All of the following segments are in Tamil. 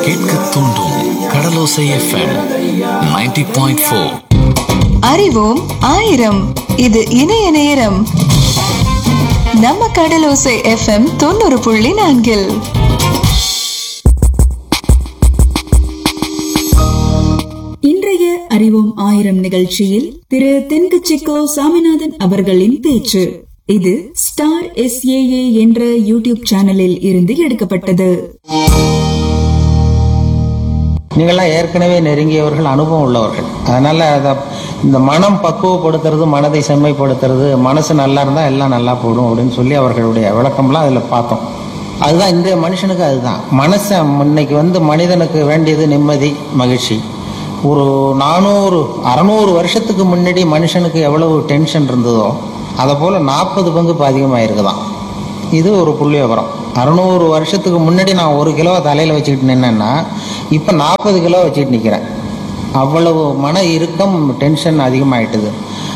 கேட்க தூண்டும் கடலோசை எஃப்எம் 90.4 பாயிண்ட் ஃபோர் அறிவோம் ஆயிரம் இது இணைய நேரம் நம்ம கடலோசை எஃப்எம் தொண்ணூறு புள்ளி நான்கில் இன்றைய அறிவோம் ஆயிரம் நிகழ்ச்சியில் திரு தென்கச்சிக்கோ சாமிநாதன் அவர்களின் பேச்சு இது ஸ்டார் எஸ்ஏஏ என்ற யூடியூப் சேனலில் இருந்து எடுக்கப்பட்டது நீங்கள்லாம் ஏற்கனவே நெருங்கியவர்கள் அனுபவம் உள்ளவர்கள் அதனால அதை இந்த மனம் பக்குவப்படுத்துறது மனதை செம்மைப்படுத்துறது மனசு நல்லா இருந்தால் எல்லாம் நல்லா போடும் அப்படின்னு சொல்லி அவர்களுடைய விளக்கம்லாம் அதில் பார்த்தோம் அதுதான் இந்த மனுஷனுக்கு அதுதான் மனசை இன்னைக்கு வந்து மனிதனுக்கு வேண்டியது நிம்மதி மகிழ்ச்சி ஒரு நானூறு அறநூறு வருஷத்துக்கு முன்னாடி மனுஷனுக்கு எவ்வளவு டென்ஷன் இருந்ததோ அதை போல் நாற்பது பங்கு இப்போ அதிகமாக இருக்குதான் இது ஒரு புள்ளி விவரம் அறநூறு வருஷத்துக்கு முன்னாடி நான் ஒரு கிலோ தலையில் வச்சுக்கிட்டு நின்னேன்னா இப்போ நாற்பது கிலோ வச்சுக்கிட்டு நிற்கிறேன் அவ்வளவு மன இறுக்கம் டென்ஷன் அதிகமாயிட்டுது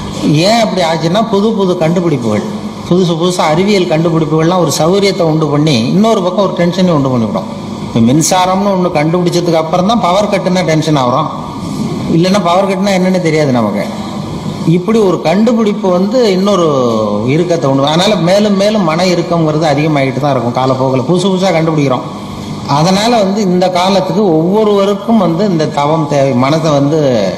ஏன் அப்படி ஆச்சுன்னா புது புது கண்டுபிடிப்புகள் புதுசு புதுசாக அறிவியல் கண்டுபிடிப்புகள்லாம் ஒரு சௌகரியத்தை உண்டு பண்ணி இன்னொரு பக்கம் ஒரு டென்ஷனை உண்டு பண்ணிவிடும் இப்போ மின்சாரம்னு ஒன்று கண்டுபிடிச்சதுக்கு அப்புறம் தான் பவர் கட்டுனா டென்ஷன் ஆகிறோம் இல்லைன்னா பவர் கட்டுனா என்னன்னு தெரியாது நமக்கு இப்படி ஒரு கண்டுபிடிப்பு வந்து இன்னொரு இறுக்கத்தை உண்டு அதனால மேலும் மேலும் மன இறுக்கம்ங்கிறது அதிகமாகிட்டு தான் இருக்கும் காலப்போக்கில் புதுசு புதுசாக கண்டுபிடிக்கிறோம் அதனால வந்து இந்த காலத்துக்கு ஒவ்வொருவருக்கும் வந்து இந்த தவம் தேவை மனதை வந்து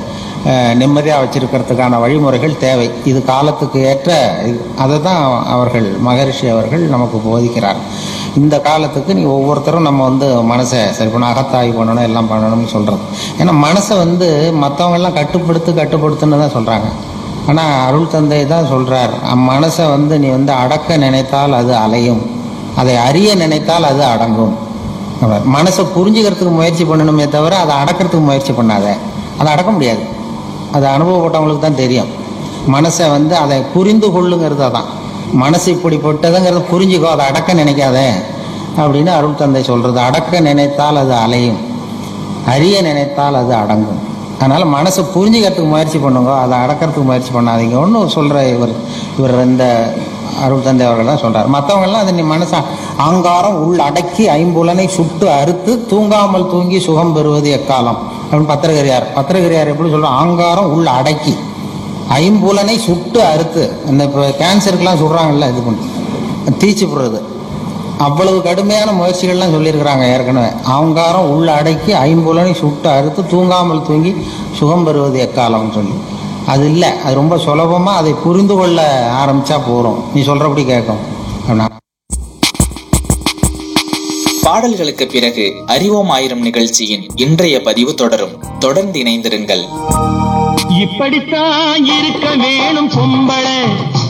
நிம்மதியாக வச்சிருக்கிறதுக்கான வழிமுறைகள் தேவை இது காலத்துக்கு ஏற்ற அதை தான் அவர்கள் மகரிஷி அவர்கள் நமக்கு போதிக்கிறார் இந்த காலத்துக்கு நீ ஒவ்வொருத்தரும் நம்ம வந்து மனசை சரி பண்ண அகத்தாய்வு பண்ணணும் எல்லாம் பண்ணணும்னு சொல்கிறது ஏன்னா மனசை வந்து மற்றவங்கெல்லாம் கட்டுப்படுத்து கட்டுப்படுத்துன்னு தான் சொல்கிறாங்க ஆனால் அருள் தந்தை தான் சொல்கிறார் மனசை வந்து நீ வந்து அடக்க நினைத்தால் அது அலையும் அதை அறிய நினைத்தால் அது அடங்கும் அவர் மனசை புரிஞ்சுக்கிறதுக்கு முயற்சி பண்ணணுமே தவிர அதை அடக்கிறதுக்கு முயற்சி பண்ணாத அதை அடக்க முடியாது அது அனுபவப்பட்டவங்களுக்கு தான் தெரியும் மனசை வந்து அதை புரிந்து கொள்ளுங்கிறது அதான் மனசு இப்படிப்பட்டதுங்கிறத புரிஞ்சுக்கோ அதை அடக்க நினைக்காத அப்படின்னு அருள் தந்தை சொல்றது அடக்க நினைத்தால் அது அலையும் அறிய நினைத்தால் அது அடங்கும் அதனால மனசை புரிஞ்சுக்கிறதுக்கு முயற்சி பண்ணுங்க அதை அடக்கிறதுக்கு முயற்சி பண்ணாதீங்க ஒன்று சொல்ற இவர் இவர் இந்த அருள் தந்தை அவர்கள் தான் சொல்றார் மற்றவங்கெல்லாம் அதை நீ மனசை ஆங்காரம் உள் அடக்கி ஐம்புலனை சுட்டு அறுத்து தூங்காமல் தூங்கி சுகம் பெறுவது எக்காலம் அப்படின்னு பத்திரகிரியார் பத்திரகிரியார் எப்படி சொல்ற ஆங்காரம் உள் அடக்கி ஐம்புலனை சுட்டு அறுத்து இந்த இப்போ கேன்சருக்கெல்லாம் சுடுறாங்கல்ல இது பண்ணி தீச்சு போடுறது அவ்வளவு கடுமையான முயற்சிகள்லாம் சொல்லியிருக்கிறாங்க ஏற்கனவே ஆங்காரம் உள்ள அடக்கி ஐம்புலனை சுட்டு அறுத்து தூங்காமல் தூங்கி சுகம் பெறுவது எக்காலம்னு சொல்லி அது இல்லை அது ரொம்ப சுலபமாக அதை புரிந்து கொள்ள ஆரம்பிச்சா போகிறோம் நீ சொல்கிறபடி கேட்கும் அப்படின்னா பாடல்களுக்கு பிறகு அறிவோம் ஆயிரம் நிகழ்ச்சியின் இன்றைய பதிவு தொடரும் தொடர்ந்து இணைந்திருங்கள் இப்படித்தான் இருக்க வேணும் பொம்பளை